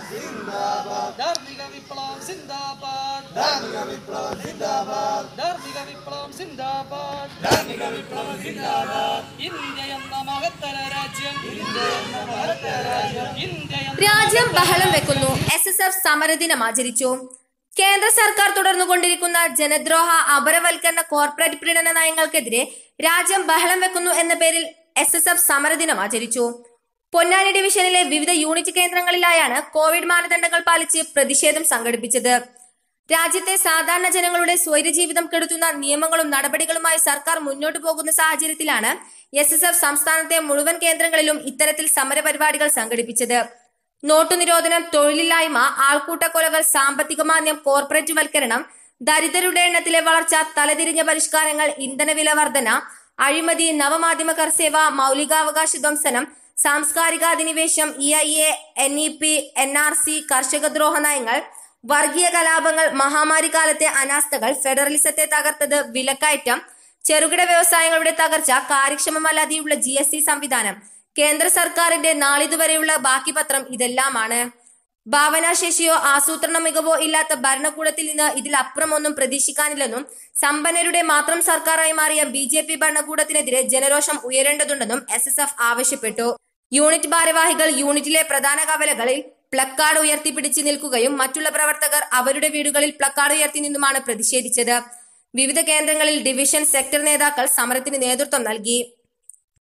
ധാർമ്മിക വിപ്ലവം സിന്ദാബാദ് ധാർമ്മിക വിപ്ലവം സിന്ദാബാദ് ധാർമ്മിക വിപ്ലവം സിന്ദാബാദ് ധാർമ്മിക വിപ്ലവം സിന്ദാബാദ് ഇന്ത്യ എന്ന മഹത്തര രാജ്യം ഇന്ത്യ എന്ന മഹത്തര രാജ്യം ഇന്ത്യ എന്ന രാജ്യം ബഹളം വെക്കുന്നു എസ് എസ് എഫ് സമരദിനം ആചരിച്ചു കേന്ദ്ര സർക്കാർ തുടർന്നുകൊണ്ടിരിക്കുന്ന ജനദ്രോഹ അപരവൽക്കരണ കോർപ്പറേറ്റ് പ്രീണന നയങ്ങൾക്കെതിരെ രാജ്യം ബഹളം വെക്കുന്നു എന്ന പേരിൽ എസ് എസ് എഫ് സമരദിനം ആചരിച്ചു പൊന്നാനി ഡിവിഷനിലെ വിവിധ യൂണിറ്റ് കേന്ദ്രങ്ങളിലായാണ് കോവിഡ് മാനദണ്ഡങ്ങൾ പാലിച്ച് പ്രതിഷേധം സംഘടിപ്പിച്ചത് രാജ്യത്തെ സാധാരണ ജനങ്ങളുടെ സ്വൈരജീവിതം കെടുത്തുന്ന നിയമങ്ങളും നടപടികളുമായി സർക്കാർ മുന്നോട്ടു പോകുന്ന സാഹചര്യത്തിലാണ് എസ് എസ് എഫ് സംസ്ഥാനത്തെ മുഴുവൻ കേന്ദ്രങ്ങളിലും ഇത്തരത്തിൽ സമരപരിപാടികൾ സംഘടിപ്പിച്ചത് നോട്ടു നിരോധനം തൊഴിലില്ലായ്മ ആൾക്കൂട്ട കൊലകൾ സാമ്പത്തിക മാന്ദ്യം കോർപ്പറേറ്റ് വൽക്കരണം ദരിദ്രരുടെ എണ്ണത്തിലെ വളർച്ച തലതിരിഞ്ഞ പരിഷ്കാരങ്ങൾ ഇന്ധനവില വർധന അഴിമതി നവമാധ്യമ കർസേവ മൗലികാവകാശ ധ്വംസനം സാംസ്കാരിക അധിനിവേശം E I A N E P N R C കർഷകദ്രോഹ നയങ്ങൾ വർഗീയ കലാപങ്ങൾ മഹാമാരി കാലത്തെ അനാസ്ഥകൾ ഫെഡറലിസത്തെ തകർത്തത് വിലക്കയറ്റം ചെറുകിട വ്യവസായങ്ങളുടെ തകർച്ച കാര്യക്ഷമമല്ലാതെയുള്ള ജി എസ് ടി സംവിധാനം കേന്ദ്ര സർക്കാരിന്റെ നാളിതുവരെയുള്ള ബാക്കി പത്രം ഇതെല്ലാമാണ് ഭാവനാശേഷിയോ ആസൂത്രണ മികവോ ഇല്ലാത്ത ഭരണകൂടത്തിൽ നിന്ന് ഇതിലപ്പുറം ഒന്നും പ്രതീക്ഷിക്കാനില്ലെന്നും സമ്പന്നരുടെ മാത്രം സർക്കാരായി മാറിയ ബി ജെ പി ഭരണകൂടത്തിനെതിരെ ജനരോഷം ഉയരേണ്ടതുണ്ടെന്നും എസ് എസ് എഫ് ആവശ്യപ്പെട്ടു യൂണിറ്റ് ഭാരവാഹികൾ യൂണിറ്റിലെ പ്രധാന കവലകളിൽ പ്ലക്കാർഡ് ഉയർത്തിപ്പിടിച്ച് നിൽക്കുകയും മറ്റുള്ള പ്രവർത്തകർ അവരുടെ വീടുകളിൽ പ്ലക്കാർഡ് ഉയർത്തി നിന്നുമാണ് പ്രതിഷേധിച്ചത് വിവിധ കേന്ദ്രങ്ങളിൽ ഡിവിഷൻ സെക്ടർ നേതാക്കൾ സമരത്തിന് നേതൃത്വം നൽകി